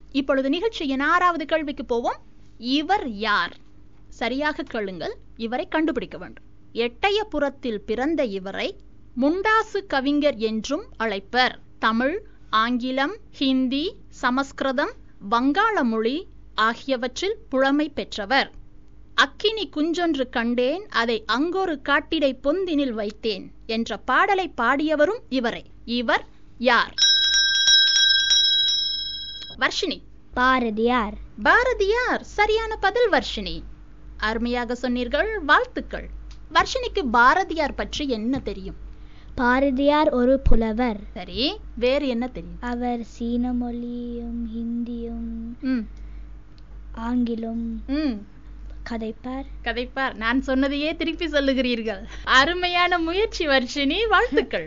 இப்பொழுது நிகழ்ச்சியின் ஆறாவது கேள்விக்கு போவோம் இவர் யார் சரியாக கேளுங்கள் இவரை கண்டுபிடிக்க வேண்டும் எட்டயபுரத்தில் பிறந்த இவரை முண்டாசு கவிஞர் என்றும் அழைப்பர் தமிழ் ஆங்கிலம் ஹிந்தி சமஸ்கிருதம் வங்காள மொழி ஆகியவற்றில் புலமை பெற்றவர் அக்கினி குஞ்சொன்று கண்டேன் அதை அங்கொரு காட்டிடை பொந்தினில் வைத்தேன் என்ற பாடலை பாடியவரும் இவரே இவர் யார் வர்ஷினி பாரதியார் பாரதியார் சரியான பதில் வர்ஷினி அருமையாக சொன்னீர்கள் வாழ்த்துக்கள் வர்ஷினிக்கு பாரதியார் பற்றி என்ன தெரியும் பாரதியார் ஒரு புலவர் சரி வேறு என்ன தெரியும் அவர் சீன மொழியும் ஹிந்தியும் ம் ஆங்கிலம் ம் கதைப்பார் கதைப்பார் நான் சொன்னதையே திருப்பி சொல்லுகிறீர்கள் அருமையான முயற்சி வர்ஷினி வாழ்த்துக்கள்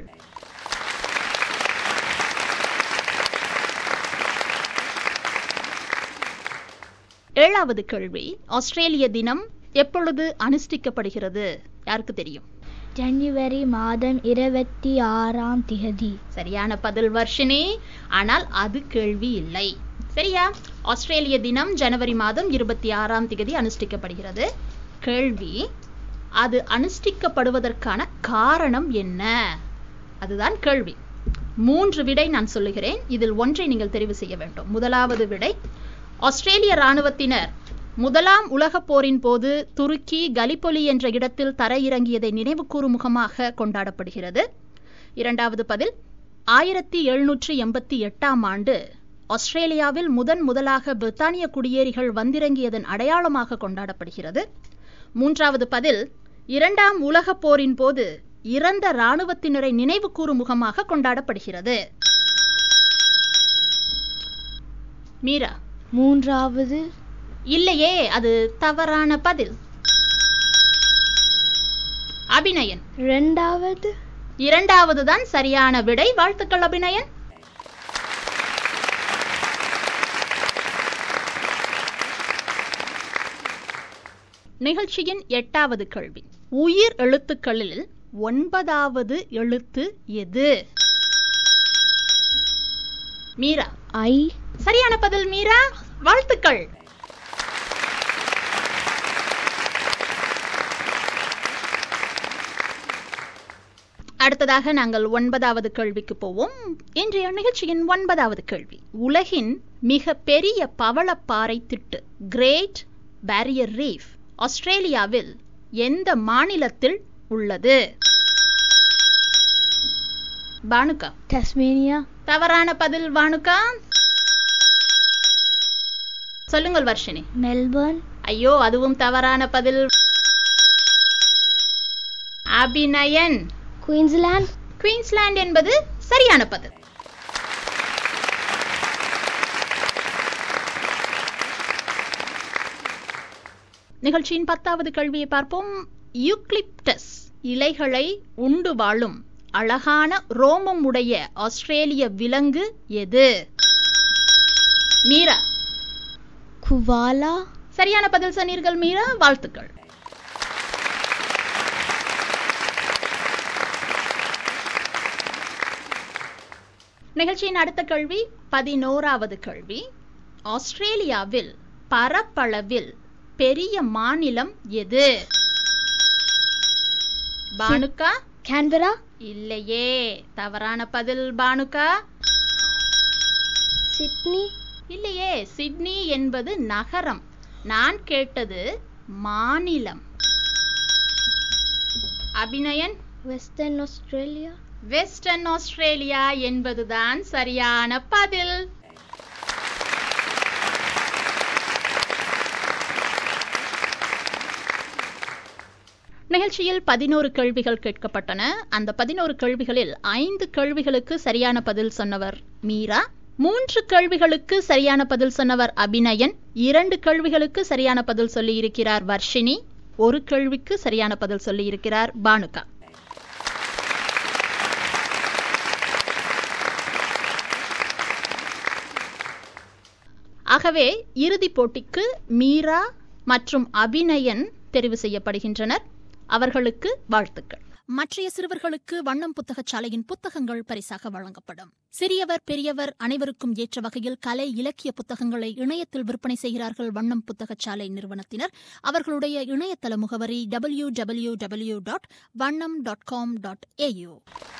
ஏழாவது கேள்வி ஆஸ்திரேலிய தினம் எப்பொழுது அனுஷ்டிக்கப்படுகிறது யாருக்கு தெரியும் ஜனவரி மாதம் இருபத்தி ஆறாம் திகதி சரியான பதில் வர்ஷினி ஆனால் அது கேள்வி இல்லை சரியா ஆஸ்திரேலிய தினம் ஜனவரி மாதம் இருபத்தி ஆறாம் தேதி அனுஷ்டிக்கப்படுகிறது கேள்வி அது அனுஷ்டிக்கப்படுவதற்கான காரணம் என்ன அதுதான் கேள்வி மூன்று விடை நான் சொல்லுகிறேன் இதில் ஒன்றை நீங்கள் தெரிவு செய்ய வேண்டும் முதலாவது விடை ஆஸ்திரேலிய ராணுவத்தினர் முதலாம் உலகப் போரின் போது துருக்கி கலிபொலி என்ற இடத்தில் தரையிறங்கியதை நினைவுகூரும் முகமாக கொண்டாடப்படுகிறது இரண்டாவது பதில் ஆயிரத்தி எழுநூற்றி எண்பத்தி எட்டாம் ஆண்டு ஆஸ்திரேலியாவில் முதன் முதலாக பிரித்தானிய குடியேறிகள் வந்திறங்கியதன் அடையாளமாக கொண்டாடப்படுகிறது மூன்றாவது பதில் இரண்டாம் உலகப் போரின் போது இறந்த இராணுவத்தினரை நினைவுகூரும் முகமாக கொண்டாடப்படுகிறது மீரா மூன்றாவது இல்லையே அது தவறான பதில் அபிநயன் இரண்டாவது இரண்டாவது தான் சரியான விடை வாழ்த்துக்கள் அபிநயன் நிகழ்ச்சியின் எட்டாவது கேள்வி உயிர் எழுத்துக்களில் ஒன்பதாவது எழுத்து எது மீரா ஐ சரியான பதில் மீரா வாழ்த்துக்கள் அடுத்ததாக நாங்கள் ஒன்பதாவது கேள்விக்கு போவோம் இன்றைய நிகழ்ச்சியின் ஒன்பதாவது கேள்வி உலகின் மிக பெரிய பவளப்பாறை திட்டு கிரேட் பேரியர் ரீஃப் ஆஸ்திரேலியாவில் எந்த மாநிலத்தில் உள்ளது பானுகா டஸ்மேனியா தவறான பதில் வானுகா சொல்லுங்கள் வர்ஷினி மெல்பர்ன் ஐயோ அதுவும் தவறான பதில் அபிநயன் குயின்ஸ்லாந்து குயின்ஸ்லாந்து என்பது சரியான பதில் நிகழ்ச்சியின் பத்தாவது கேள்வியை பார்ப்போம் யூக்லிப்டஸ் இலைகளை உண்டு வாழும் அழகான ரோமம் உடைய ஆஸ்திரேலிய விலங்கு எது மீரா குவாலா சரியான பதில் சொன்னீர்கள் மீரா வாழ்த்துக்கள் நிகழ்ச்சியின் அடுத்த கேள்வி பதினோராவது கேள்வி ஆஸ்திரேலியாவில் பரப்பளவில் பெரிய மாநிலம் எது பானுக்கா கேன்பரா இல்லையே தவறான பதில் பானுக்கா சிட்னி இல்லையே சிட்னி என்பது நகரம் நான் கேட்டது மாநிலம் Abhinayan western Australia western Australia என்பதுதான் சரியான பதில் நிகழ்ச்சியில் பதினோரு கேள்விகள் கேட்கப்பட்டன அந்த பதினோரு கேள்விகளில் ஐந்து கேள்விகளுக்கு சரியான பதில் சொன்னவர் மீரா மூன்று கேள்விகளுக்கு சரியான பதில் சொன்னவர் அபிநயன் இரண்டு கேள்விகளுக்கு சரியான பதில் சொல்லி இருக்கிறார் வர்ஷினி ஒரு கேள்விக்கு சரியான பதில் சொல்லி இருக்கிறார் பானுகா ஆகவே இறுதிப் போட்டிக்கு மீரா மற்றும் அபிநயன் தெரிவு செய்யப்படுகின்றனர் அவர்களுக்கு வாழ்த்துக்கள் மற்றைய சிறுவர்களுக்கு வண்ணம் புத்தகச்சாலையின் புத்தகங்கள் பரிசாக வழங்கப்படும் சிறியவர் பெரியவர் அனைவருக்கும் ஏற்ற வகையில் கலை இலக்கிய புத்தகங்களை இணையத்தில் விற்பனை செய்கிறார்கள் வண்ணம் புத்தகச்சாலை நிறுவனத்தினர் அவர்களுடைய இணையதள முகவரி டபிள்யூ டபிள்யூ டபிள்யூ டாட் வண்ணம் டாட் காம் டாட் ஏயூ